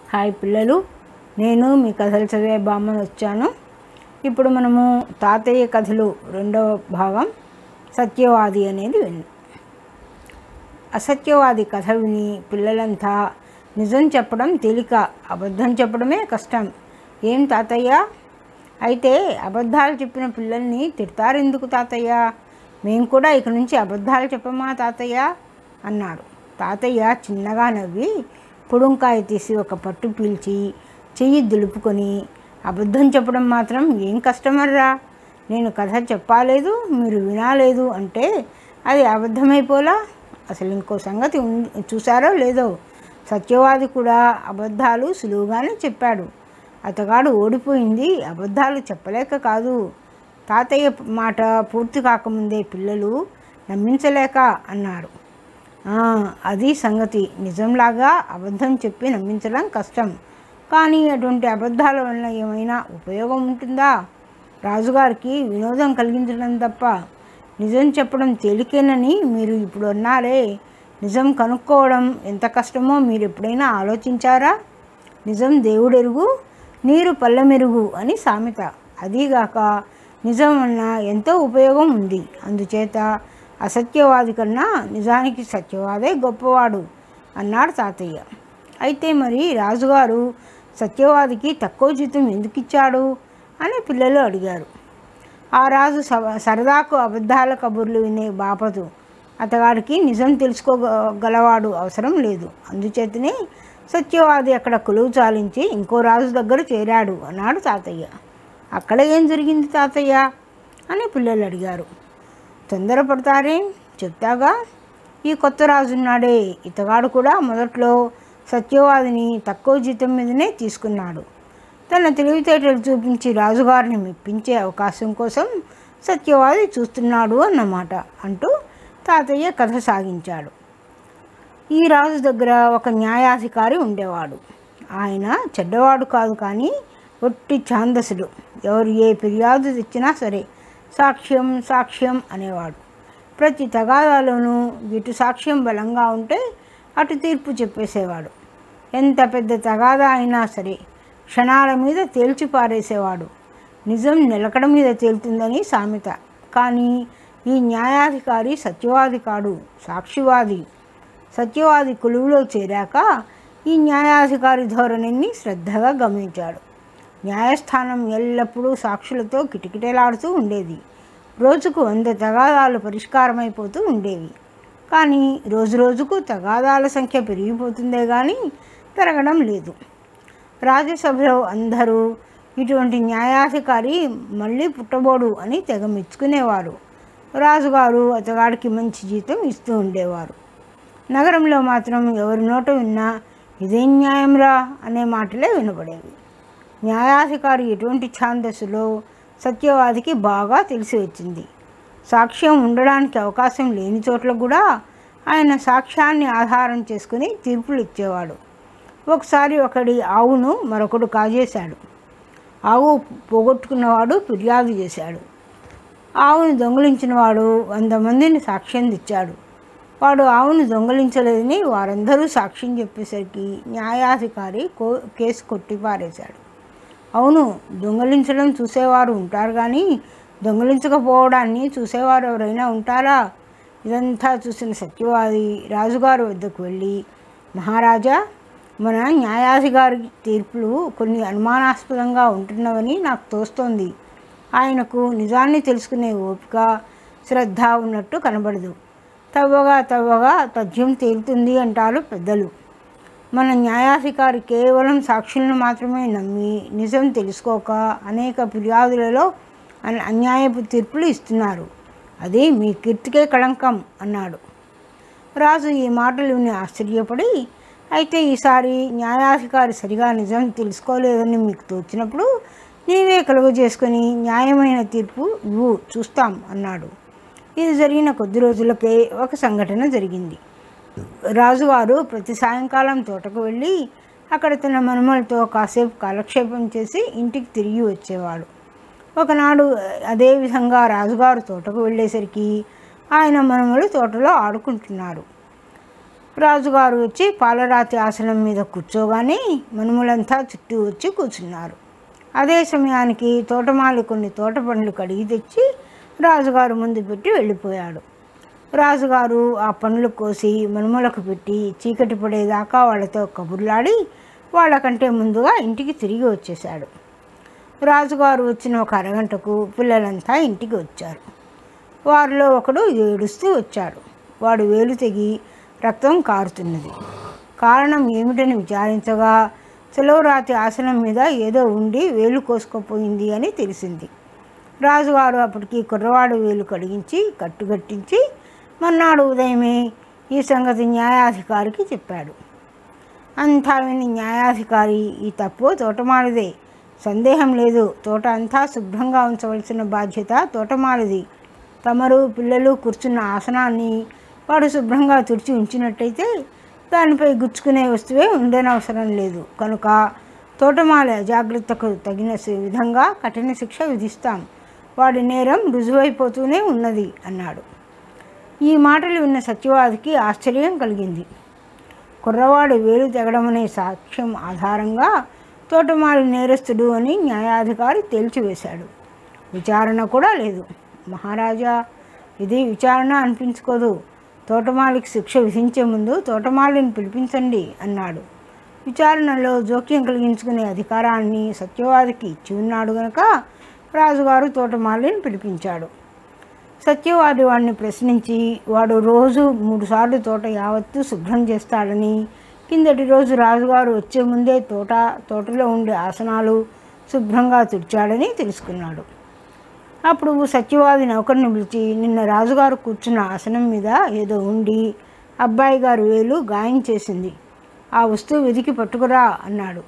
hi పిల్లలు నేను మీ కథలు చదివే బామ్మని వచ్చాను ఇప్పుడు మనము తాతయ్య కథలు రెండవ భాగం సత్యవాది అనేది విన్నాం అసత్యవాది కథ విని పిల్లలంతా నిజం చెప్పడం తేలిక అబద్ధం చెప్పడమే కష్టం ఏం తాతయ్య అయితే అబద్ధాలు చెప్పిన పిల్లల్ని తిడతారెందుకు తాతయ్య మేము కూడా ఇక నుంచి అబద్ధాలు చెప్పమా తాతయ్య అన్నాడు తాతయ్య చిన్నగా నవ్వి పొడుంకాయ తీసి ఒక పట్టు పీల్చి చెయ్యి దులుపుకొని అబద్ధం చెప్పడం మాత్రం ఏం కష్టమర్రా నేను కథ చెప్పాలేదు మీరు వినాలేదు అంటే అది అబద్ధమైపోలా అసలు ఇంకో సంగతి ఉంది చూసారో లేదో సత్యవాది కూడా అబద్ధాలు సులువుగానే చెప్పాడు అతగాడు ఓడిపోయింది అబద్ధాలు చెప్పలేక కాదు తాతయ్య మాట పూర్తి కాకముందే పిల్లలు నమ్మించలేక అన్నారు "ఆ, అది సంగతి నిజంలాగా అబద్ధం చెప్పి నమ్మించడం కష్టం కానీ అటువంటి అబద్ధాల వలన ఏమైనా ఉపయోగం ఉంటుందా రాజుగారికి వినోదం కలిగించడం తప్ప నిజం చెప్పడం తేలికేనని మీరు ఇప్పుడు అన్నారే నిజం కనుక్కోవడం ఎంత కష్టమో మీరు ఎప్పుడైనా ఆలోచించారా నిజం దేవుడెరుగు నీరు పల్లెమెరుగు అని సామెత అదీగాక నిజం వలన ఎంతో ఉపయోగం ఉంది అందుచేత అసత్యవాది కన్నా నిజానికి సత్యవాదే గొప్పవాడు అన్నాడు తాతయ్య అయితే మరి రాజుగారు సత్యవాదికి తక్కువ జీతం ఎందుకు ఇచ్చాడు అని పిల్లలు అడిగారు ఆ రాజు స- సరదాకు అబద్ధాల కబుర్లు వినే బాపతు అతగాడికి నిజం తెలుసుకోగలవాడు అవసరం లేదు అందుచేతనే సత్యవాది అక్కడ కొలువు చాలించి ఇంకో రాజు దగ్గర చేరాడు అన్నాడు తాతయ్య అక్కడ ఏం జరిగింది తాతయ్య అని పిల్లలు అడిగారు తొందరపడతారేం చెప్తాగా ఈ కొత్త రాజున్నాడే ఇతగాడు కూడా మొదట్లో సత్యవాదిని తక్కువ జీతం మీదనే తీసుకున్నాడు తన తెలివితేటలు చూపించి రాజుగారిని మెప్పించే అవకాశం కోసం సత్యవాది చూస్తున్నాడు అన్నమాట అంటూ తాతయ్య కథ సాగించాడు ఈ రాజు దగ్గర ఒక న్యాయాధికారి ఉండేవాడు ఆయన చెడ్డవాడు కాదు కానీ ఒట్టి ఛాందసుడు ఎవరు ఏ ఫిర్యాదు తెచ్చినా సరే సాక్ష్యం సాక్ష్యం అనేవాడు ప్రతి తగాదాలోనూ ఇటు సాక్ష్యం బలంగా ఉంటే అటు తీర్పు చెప్పేసేవాడు ఎంత పెద్ద తగాదా అయినా సరే క్షణాల మీద తేల్చి పారేసేవాడు నిజం నిలకడ మీద తేలుతుందని సామెత కానీ ఈ న్యాయాధికారి సత్యవాది కాడు సాక్షివాది సత్యవాది కొలువులో చేరాక ఈ న్యాయాధికారి ధోరణిని శ్రద్ధగా గమనించాడు న్యాయస్థానం ఎల్లప్పుడూ సాక్షులతో కిటకిటలాడుతూ ఉండేది రోజుకు వంద తగాదాలు పరిష్కారమైపోతూ ఉండేవి కానీ రోజు రోజుకు తగాదాల సంఖ్య పెరిగిపోతుందే కానీ పెరగడం లేదు రాజ్యసభలో అందరూ ఇటువంటి న్యాయాధికారి మళ్ళీ పుట్టబోడు అని తెగ మెచ్చుకునేవారు రాజుగారు అతగాడికి మంచి జీతం ఇస్తూ ఉండేవారు నగరంలో మాత్రం ఎవరి నోట విన్నా ఇదేం న్యాయంరా అనే మాటలే వినపడేవి న్యాయాధికారి ఎటువంటి ఛాందస్సులో సత్యవాదికి బాగా తెలిసి వచ్చింది సాక్ష్యం ఉండడానికి అవకాశం లేని చోట్ల కూడా ఆయన సాక్ష్యాన్ని ఆధారం చేసుకుని తీర్పులు ఇచ్చేవాడు ఒకసారి ఒకడి ఆవును మరొకడు కాజేశాడు ఆవు పోగొట్టుకున్నవాడు ఫిర్యాదు చేశాడు ఆవును దొంగిలించిన వాడు వంద మందిని సాక్ష్యం తెచ్చాడు వాడు ఆవును దొంగిలించలేదని వారందరూ సాక్ష్యం చెప్పేసరికి న్యాయాధికారి కో కేసు కొట్టిపారేశాడు అవును దొంగిలించడం చూసేవారు ఉంటారు కానీ దొంగిలించకపోవడాన్ని చూసేవారు ఎవరైనా ఉంటారా ఇదంతా చూసిన సత్యవాది రాజుగారి వద్దకు వెళ్ళి మహారాజా మన న్యాయాధికారి తీర్పులు కొన్ని అనుమానాస్పదంగా ఉంటున్నవని నాకు తోస్తోంది ఆయనకు నిజాన్ని తెలుసుకునే ఓపిక శ్రద్ధ ఉన్నట్టు కనబడదు తవ్వగా తవ్వగా తథ్యం తేలుతుంది అంటారు పెద్దలు మన న్యాయాధికారి కేవలం సాక్షులను మాత్రమే నమ్మి నిజం తెలుసుకోక అనేక ఫిర్యాదులలో అన్- అన్యాయపు తీర్పులు ఇస్తున్నారు అది మీ కీర్తికే కళంకం అన్నాడు రాజు ఈ మాటలు విని ఆశ్చర్యపడి అయితే ఈసారి న్యాయాధికారి సరిగా నిజం తెలుసుకోలేదని మీకు తోచినప్పుడు నీవే కలుగ చేసుకొని న్యాయమైన తీర్పు ఇవ్వు చూస్తాం అన్నాడు ఇది జరిగిన కొద్ది రోజులకే ఒక సంఘటన జరిగింది రాజుగారు ప్రతి సాయంకాలం తోటకు వెళ్ళి అక్కడ తన మనుమలతో కాసేపు కాలక్షేపం చేసి ఇంటికి తిరిగి వచ్చేవాడు ఒకనాడు అదే విధంగా రాజుగారు తోటకు వెళ్ళేసరికి ఆయన మనుమలు తోటలో ఆడుకుంటున్నారు రాజుగారు వచ్చి పాలరాతి ఆసనం మీద కూర్చోగానే మనుములంతా చుట్టూ వచ్చి కూర్చున్నారు అదే సమయానికి తోటమాలి కొన్ని తోట పండ్లు కడిగి తెచ్చి రాజుగారు ముందు పెట్టి వెళ్ళిపోయాడు రాజుగారు ఆ పండ్లు కోసి మనుమలకు పెట్టి చీకటి పడేదాకా వాళ్ళతో కబుర్లాడి వాళ్ళకంటే ముందుగా ఇంటికి తిరిగి వచ్చేశాడు రాజుగారు వచ్చిన ఒక అరగంటకు పిల్లలంతా ఇంటికి వచ్చారు వారిలో ఒకడు ఏడుస్తూ వచ్చాడు వాడు వేలు తెగి రక్తం కారుతున్నది కారణం ఏమిటని విచారించగా సెలవురాతి ఆసనం మీద ఏదో ఉండి వేలు కోసుకుపోయింది అని తెలిసింది రాజుగారు అప్పటికి కుర్రవాడు వేలు కడిగించి కట్టుగట్టించి మర్నాడు ఉదయమే ఈ సంగతి న్యాయాధికారికి చెప్పాడు అంతా విని న్యాయాధికారి ఈ తప్పు తోటమాలిదే సందేహం లేదు తోట అంతా శుభ్రంగా ఉంచవలసిన బాధ్యత తోటమాలిది తమరు పిల్లలు కూర్చున్న ఆసనాన్ని వాడు శుభ్రంగా తుడిచి ఉంచినట్టయితే దానిపై గుచ్చుకునే వస్తువే ఉండనవసరం లేదు కనుక తోటమాల అజాగ్రత్తకు తగిన సి- విధంగా కఠిన శిక్ష విధిస్తాం వాడి నేరం రుజువైపోతూనే ఉన్నది అన్నాడు ఈ మాటలు విన్న సత్యవాదికి ఆశ్చర్యం కలిగింది కుర్రవాడు వేలు తెగడమనే సాక్ష్యం ఆధారంగా తోటమాలి నేరస్తుడు అని న్యాయాధికారి తేల్చివేశాడు విచారణ కూడా లేదు మహారాజా ఇది విచారణ అనిపించుకోదు తోటమాలికి శిక్ష విధించే ముందు తోటమాలిని పిలిపించండి అన్నాడు విచారణలో జోక్యం కలిగించుకునే అధికారాన్ని సత్యవాదికి ఇచ్చి ఉన్నాడు గనక రాజుగారు తోటమాలిని పిలిపించాడు సత్యవాది వాడిని ప్రశ్నించి వాడు రోజు మూడుసార్లు తోట యావత్తు శుభ్రం చేస్తాడని కిందటి రోజు రాజుగారు వచ్చే ముందే తోట తోటలో ఉండే ఆసనాలు శుభ్రంగా తుడిచాడని తెలుసుకున్నాడు అప్పుడు సత్యవాది నౌకర్ని పిలిచి నిన్న రాజుగారు కూర్చున్న ఆసనం మీద ఏదో ఉండి అబ్బాయి గారు వేలు గాయం చేసింది ఆ వస్తువు వెతికి పట్టుకురా అన్నాడు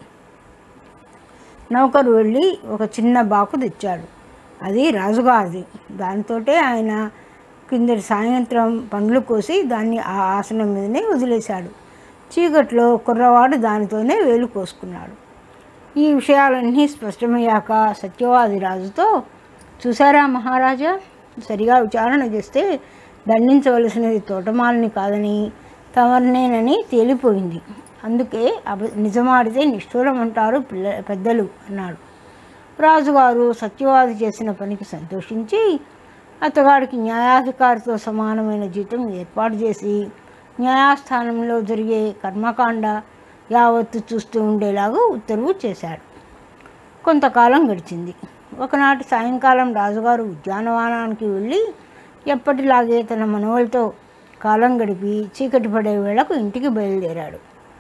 నౌకరు వెళ్ళి ఒక చిన్న బాకు తెచ్చాడు అది రాజుగారిది దానితోటే ఆయన కిందటి సాయంత్రం పండ్లు కోసి దాన్ని ఆ ఆసనం మీదనే వదిలేశాడు చీకట్లో కుర్రవాడు దానితోనే వేలు కోసుకున్నాడు ఈ విషయాలన్నీ స్పష్టమయ్యాక సత్యవాది రాజుతో చూసారా మహారాజా సరిగా విచారణ చేస్తే దండించవలసినది తోటమాలని కాదని తమరినేనని తేలిపోయింది అందుకే అబ నిజమాడితే నిష్ఠూరం అంటారు పిల్ల పెద్దలు అన్నాడు రాజుగారు సత్యవాది చేసిన పనికి సంతోషించి అతగాడికి న్యాయాధికారితో సమానమైన జీతం ఏర్పాటు చేసి న్యాయస్థానంలో జరిగే కర్మకాండ యావత్తు చూస్తూ ఉండేలాగా ఉత్తర్వు చేశాడు కొంతకాలం గడిచింది ఒకనాటి సాయంకాలం రాజుగారు ఉద్యానవనానికి వెళ్ళి ఎప్పటిలాగే తన మనవలతో కాలం గడిపి చీకటి పడే వేళకు ఇంటికి బయలుదేరాడు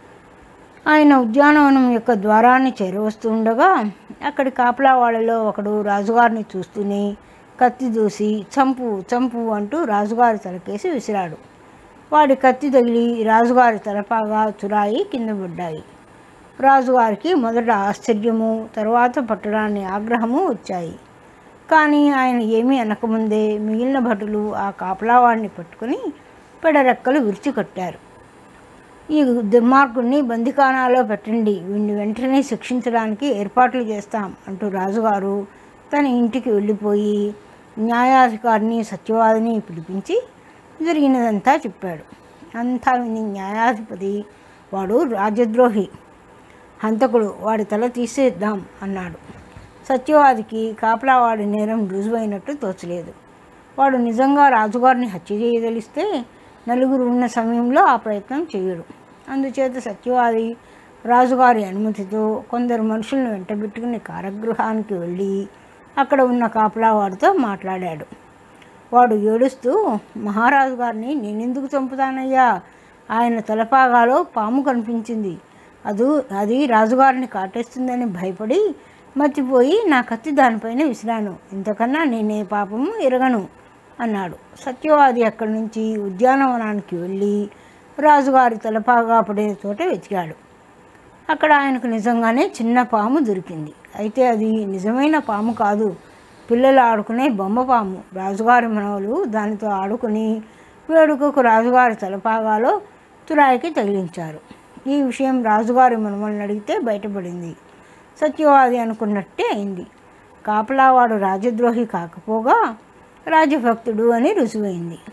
ఆయన ఉద్యానవనం యొక్క ద్వారాన్ని చేరవస్తూ ఉండగా అక్కడి కాపలా వాళ్ళలో ఒకడు రాజుగారిని చూస్తూనే కత్తి దూసి చంపు చంపు అంటూ రాజుగారి తలకేసి విసిరాడు వాడి కత్తి తగిలి రాజుగారి తలపాగా చురాయి కింద పడ్డాయి రాజుగారికి మొదట ఆశ్చర్యము తర్వాత పట్టడాన్ని ఆగ్రహము వచ్చాయి కానీ ఆయన ఏమీ అనకముందే మిగిలిన భటులు ఆ కాపలావాడిని పట్టుకుని పెడరెక్కలు విరిచి కట్టారు ఈ దుర్మార్గుణ్ణి బందికానాలో పెట్టండి వీడిని వెంటనే శిక్షించడానికి ఏర్పాట్లు చేస్తాం అంటూ రాజుగారు తన ఇంటికి వెళ్ళిపోయి న్యాయాధికారిని సత్యవాదిని పిలిపించి జరిగినదంతా చెప్పాడు అంతా విని న్యాయాధిపతి వాడు రాజద్రోహి హంతకుడు వాడి తల తీసేద్దాం అన్నాడు సత్యవాదికి కాపలావాడి నేరం రుజువైనట్టు తోచలేదు వాడు నిజంగా రాజుగారిని హత్య చేయదలిస్తే నలుగురు ఉన్న సమయంలో ఆ ప్రయత్నం చేయడు అందుచేత సత్యవాది రాజుగారి అనుమతితో కొందరు మనుషులను వెంటబెట్టుకుని కారాగృహానికి వెళ్ళి అక్కడ ఉన్న కాపలావాడితో మాట్లాడాడు వాడు ఏడుస్తూ మహారాజు గారిని నేనెందుకు చంపుతానయ్యా ఆయన తలపాగాలో పాము కనిపించింది అదు అది రాజుగారిని కాటేస్తుందని భయపడి మర్చిపోయి నా కత్తి దానిపైన విసిరాను ఇంతకన్నా నేనే పాపము ఎరగను అన్నాడు సత్యవాది అక్కడి నుంచి ఉద్యానవనానికి వెళ్ళి రాజుగారి తలపాగా పడే చోట వెతికాడు అక్కడ ఆయనకు నిజంగానే చిన్న పాము దొరికింది అయితే అది నిజమైన పాము కాదు పిల్లలు ఆడుకునే బొమ్మ పాము రాజుగారి మనవలు దానితో ఆడుకుని వేడుకకు రాజుగారి తలపాగాలో తురాయికి తగిలించారు ఈ విషయం రాజుగారి మనవల్ని అడిగితే బయటపడింది సత్యవాది అనుకున్నట్టే అయింది కాపలావాడు రాజద్రోహి కాకపోగా రాజభక్తుడు అని రుజువైంది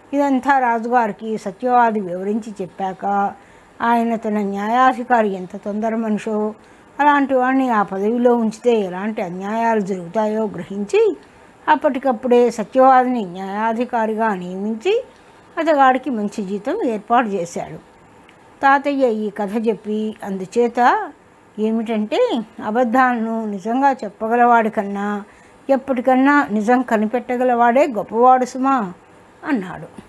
ఇదంతా రాజుగారికి సత్యవాది వివరించి చెప్పాక ఆయన తన న్యాయాధికారి ఎంత తొందర మనిషో అలాంటి వాడిని ఆ పదవిలో ఉంచితే ఎలాంటి అన్యాయాలు జరుగుతాయో గ్రహించి అప్పటికప్పుడే సత్యవాదిని న్యాయాధికారిగా నియమించి అతగాడికి మంచి జీతం ఏర్పాటు చేశాడు తాతయ్య ఈ కథ చెప్పి అందుచేత ఏమిటంటే అబద్ధాలను నిజంగా చెప్పగలవాడి కన్నా ఎప్పటికన్నా నిజం కనిపెట్టగలవాడే గొప్పవాడు సుమా అన్నాడు